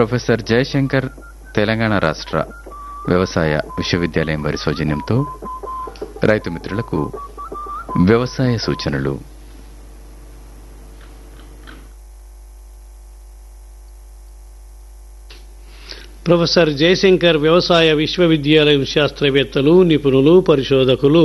professor Jayashankar Telangana రాష్ట్ర వ్యవసాయ విశ్వవిద్యాలయం వారి సౌజన్యంతో రైతు మిత్రులకు వ్యవసాయ సూచనలు ప్రొఫెసర్ జయశంకర్ వ్యవసాయ విశ్వవిద్యాలయం శాస్త్రవేత్తలు నిపుణులు పరిశోధకులు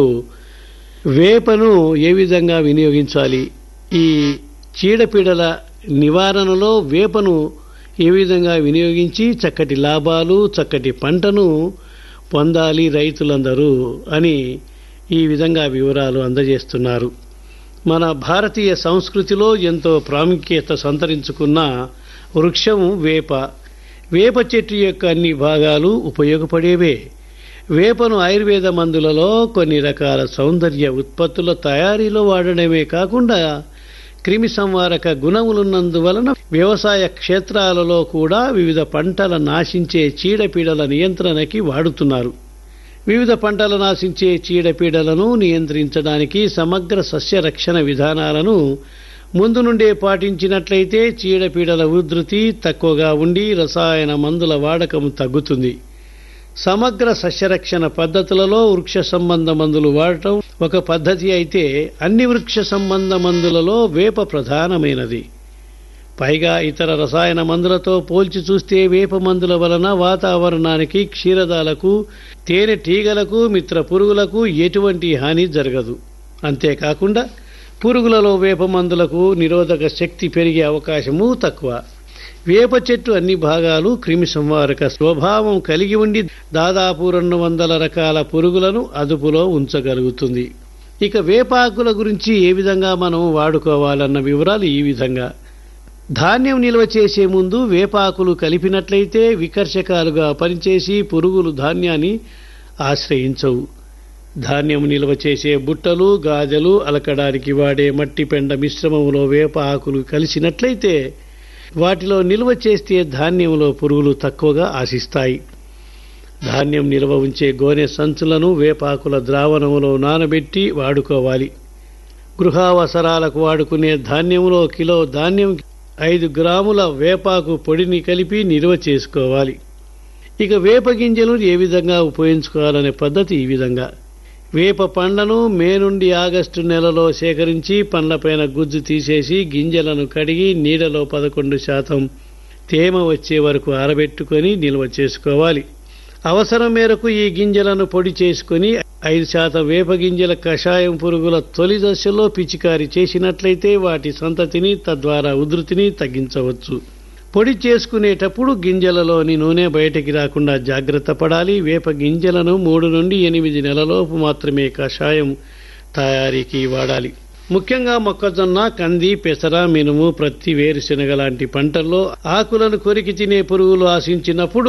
వేపను ఏ విధంగా వినియోగించాలి ఈ చీడపీడల నివారణలో వేపను ఏ విధంగా వినియోగించి చక్కటి లాభాలు చక్కటి పంటను పొందాలి రైతులందరూ అని ఈ విధంగా వివరాలు అందజేస్తున్నారు మన భారతీయ సంస్కృతిలో ఎంతో ప్రాముఖ్యత సంతరించుకున్న వృక్షం వేప వేప చెట్టు యొక్క అన్ని భాగాలు ఉపయోగపడేవే వేపను ఆయుర్వేద మందులలో కొన్ని రకాల సౌందర్య ఉత్పత్తుల తయారీలో వాడడమే కాకుండా క్రిమి సంవారక గుణములున్నందువలన వ్యవసాయ క్షేత్రాలలో కూడా వివిధ పంటల నాశించే చీడపీడల నియంత్రణకి వాడుతున్నారు వివిధ పంటలు నాశించే చీడపీడలను నియంత్రించడానికి సమగ్ర సస్య రక్షణ విధానాలను ముందు నుండే పాటించినట్లయితే చీడపీడల ఉధృతి తక్కువగా ఉండి రసాయన మందుల వాడకం తగ్గుతుంది సమగ్ర సస్యరక్షణ పద్ధతులలో వృక్ష సంబంధ మందులు వాడటం ఒక పద్ధతి అయితే అన్ని వృక్ష సంబంధ మందులలో వేప ప్రధానమైనది పైగా ఇతర రసాయన మందులతో పోల్చి చూస్తే వేప మందుల వలన వాతావరణానికి క్షీరదాలకు తేనె టీగలకు మిత్ర పురుగులకు ఎటువంటి హాని జరగదు అంతేకాకుండా పురుగులలో వేప మందులకు నిరోధక శక్తి పెరిగే అవకాశము తక్కువ వేప చెట్టు అన్ని భాగాలు క్రిమి సంహారక స్వభావం కలిగి ఉండి దాదాపు రెండు వందల రకాల పురుగులను అదుపులో ఉంచగలుగుతుంది ఇక వేపాకుల గురించి ఏ విధంగా మనం వాడుకోవాలన్న వివరాలు ఈ విధంగా ధాన్యం నిల్వ చేసే ముందు వేపాకులు కలిపినట్లయితే వికర్షకాలుగా పనిచేసి పురుగులు ధాన్యాన్ని ఆశ్రయించవు ధాన్యం నిల్వ చేసే బుట్టలు గాజలు అలకడానికి వాడే మట్టి పెండ మిశ్రమంలో వేప ఆకులు కలిసినట్లయితే వాటిలో నిల్వ చేస్తే ధాన్యంలో పురుగులు తక్కువగా ఆశిస్తాయి ధాన్యం నిల్వ ఉంచే గోనె సంచులను వేపాకుల ద్రావణంలో నానబెట్టి వాడుకోవాలి గృహావసరాలకు వాడుకునే ధాన్యంలో కిలో ధాన్యం ఐదు గ్రాముల వేపాకు పొడిని కలిపి నిల్వ చేసుకోవాలి ఇక వేప గింజలు ఏ విధంగా ఉపయోగించుకోవాలనే పద్ధతి ఈ విధంగా వేప పండ్లను మే నుండి ఆగస్టు నెలలో సేకరించి పండ్లపైన గుజ్జు తీసేసి గింజలను కడిగి నీడలో పదకొండు శాతం తేమ వచ్చే వరకు ఆరబెట్టుకొని నిల్వ చేసుకోవాలి అవసరం మేరకు ఈ గింజలను పొడి చేసుకుని ఐదు శాతం వేప గింజల కషాయం పురుగుల తొలి దశలో పిచికారి చేసినట్లయితే వాటి సంతతిని తద్వారా ఉధృతిని తగ్గించవచ్చు పొడి చేసుకునేటప్పుడు గింజలలోని నూనె బయటికి రాకుండా జాగ్రత్త పడాలి వేప గింజలను మూడు నుండి ఎనిమిది నెలలోపు మాత్రమే కషాయం తయారీకి వాడాలి ముఖ్యంగా మొక్కజొన్న కంది పెసర మినుము ప్రత్తి వేరుశెనగ లాంటి పంటల్లో ఆకులను కొరికి తినే పురుగులు ఆశించినప్పుడు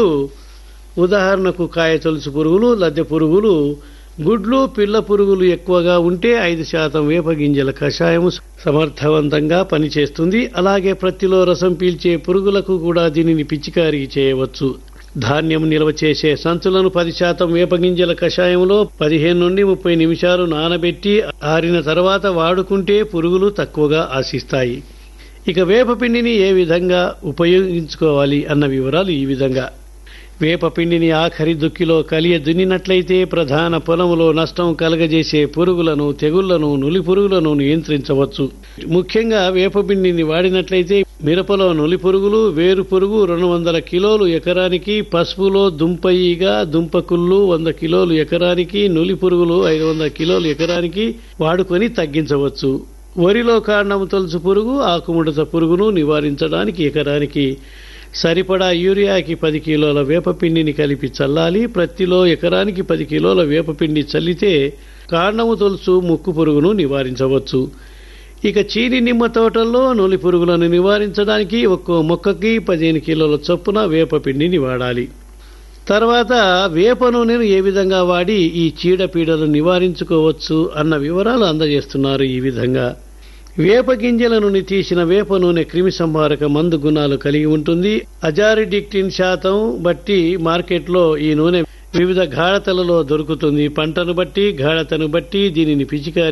ఉదాహరణకు కాయ తొలుసు పురుగులు లద్దె పురుగులు గుడ్లు పిల్ల పురుగులు ఎక్కువగా ఉంటే ఐదు శాతం వేప గింజల కషాయం సమర్థవంతంగా పనిచేస్తుంది అలాగే ప్రత్తిలో రసం పీల్చే పురుగులకు కూడా దీనిని పిచికారీ చేయవచ్చు ధాన్యం నిల్వ చేసే సంచులను పది శాతం వేపగింజల కషాయంలో పదిహేను నుండి ముప్పై నిమిషాలు నానబెట్టి ఆరిన తర్వాత వాడుకుంటే పురుగులు తక్కువగా ఆశిస్తాయి ఇక వేపపిండిని ఏ విధంగా ఉపయోగించుకోవాలి అన్న వివరాలు ఈ విధంగా వేప పిండిని ఆఖరి దుక్కిలో కలియ దున్నినట్లయితే ప్రధాన పొలములో నష్టం కలగజేసే పురుగులను తెగుళ్లను నులి పురుగులను నియంత్రించవచ్చు ముఖ్యంగా వేప పిండిని వాడినట్లయితే మిరపలో నులి పురుగులు వేరు పురుగు రెండు వందల కిలోలు ఎకరానికి పసుపులో దుంపయిగా దుంపకుళ్ళు వంద కిలోలు ఎకరానికి నులి పురుగులు ఐదు వందల కిలోలు ఎకరానికి వాడుకొని తగ్గించవచ్చు వరిలో కాండము తొలుసు పురుగు ఆకుముడత పురుగును నివారించడానికి ఎకరానికి సరిపడా యూరియాకి పది కిలోల వేపపిండిని కలిపి చల్లాలి ప్రతిలో ఎకరానికి పది కిలోల వేపపిండి చల్లితే కాండము తొలుసు ముక్కు పురుగును నివారించవచ్చు ఇక చీని నిమ్మ తోటల్లో నూలి పురుగులను నివారించడానికి ఒక్కో మొక్కకి పదిహేను కిలోల చొప్పున వేపపిండిని వాడాలి తర్వాత వేప నూనెను ఏ విధంగా వాడి ఈ చీడపీడలు నివారించుకోవచ్చు అన్న వివరాలు అందజేస్తున్నారు ఈ విధంగా వేప గింజల నుండి తీసిన వేప నూనె క్రిమి సంహారక మందు గుణాలు కలిగి ఉంటుంది అజారిడిక్టిన్ శాతం బట్టి మార్కెట్లో ఈ నూనె వివిధ గాఢతలలో దొరుకుతుంది పంటను బట్టి గాఢతను బట్టి దీనిని పిచికారి